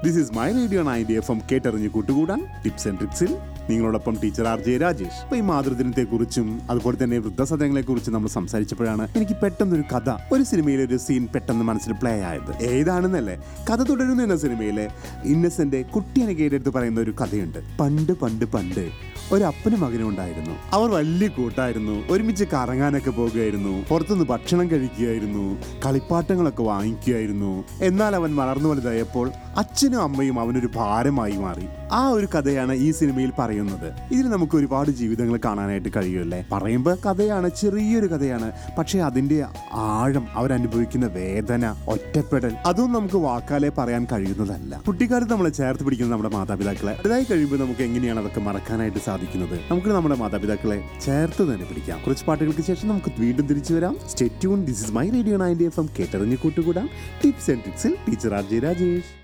this is my radio ninety F M കേട്ടറിഞ്ഞ് കൂട്ടുകൂടാൻ tips and ട്രിക്സിൽ നിങ്ങളോടൊപ്പം ടീച്ചർ ആർ ജെ രാജേഷ് അപ്പൊ ഈ മാതൃദിനത്തെ കുറിച്ചും അതുപോലെ തന്നെ വൃദ്ധസദനങ്ങളെ കുറിച്ചും നമ്മൾ സംസാരിച്ചപ്പോഴാണ് എനിക്ക് പെട്ടെന്നൊരു കഥ ഒരു സിനിമയിലെ ഒരു സീൻ പെട്ടെന്ന് മനസ്സിൽ പ്ലേ ആയത് ഏതാണെന്നല്ലേ കഥ തുടരുന്നു എന്ന സിനിമയിലെ ഇന്നസെന്റ് കുട്ടിയനകയുടെ അടുത്ത് പറയുന്ന ഒരു കഥയുണ്ട് പണ്ട് പണ്ട് പണ്ട് ഒരു അപ്പനും മകനും ഉണ്ടായിരുന്നു അവർ വലിയ കൂട്ടായിരുന്നു ഒരുമിച്ച് കറങ്ങാനൊക്കെ പോകുകയായിരുന്നു പുറത്തുനിന്ന് ഭക്ഷണം കഴിക്കുകയായിരുന്നു കളിപ്പാട്ടങ്ങളൊക്കെ വാങ്ങിക്കുകയായിരുന്നു എന്നാൽ അവൻ വളർന്നു വലുതായപ്പോൾ അച്ഛനും അമ്മയും അവനൊരു ഭാരമായി മാറി ആ ഒരു കഥയാണ് ഈ സിനിമയിൽ പറയുന്നത് ഇതിൽ നമുക്ക് ഒരുപാട് ജീവിതങ്ങൾ കാണാനായിട്ട് കഴിയുമല്ലേ പറയുമ്പോൾ കഥയാണ് ചെറിയൊരു കഥയാണ് പക്ഷേ അതിന്റെ ആഴം അവരനുഭവിക്കുന്ന വേദന ഒറ്റപ്പെടൽ അതും നമുക്ക് വാക്കാലെ പറയാൻ കഴിയുന്നതല്ല കുട്ടിക്കാലത്ത് നമ്മളെ ചേർത്ത് പിടിക്കുന്ന നമ്മുടെ മാതാപിതാക്കളെ വലുതായി കഴിയുമ്പോൾ നമുക്ക് എങ്ങനെയാണ് അതൊക്കെ മറക്കാനായിട്ട് സാധിക്കുന്നത് നമുക്ക് നമ്മുടെ മാതാപിതാക്കളെ ചേർത്ത് തന്നെ പിടിക്കാം കുറച്ച് പാട്ടുകൾക്ക് ശേഷം നമുക്ക് വീണ്ടും തിരിച്ചു വരാം stay tune this is my radio ninety F M കേട്ടറിഞ്ഞ് കൂട്ടുകൂടാം ടിപ്സ് ആൻഡ് ട്രിക്സിൽ ടീച്ചർ ആർ ജെ രാജേഷ്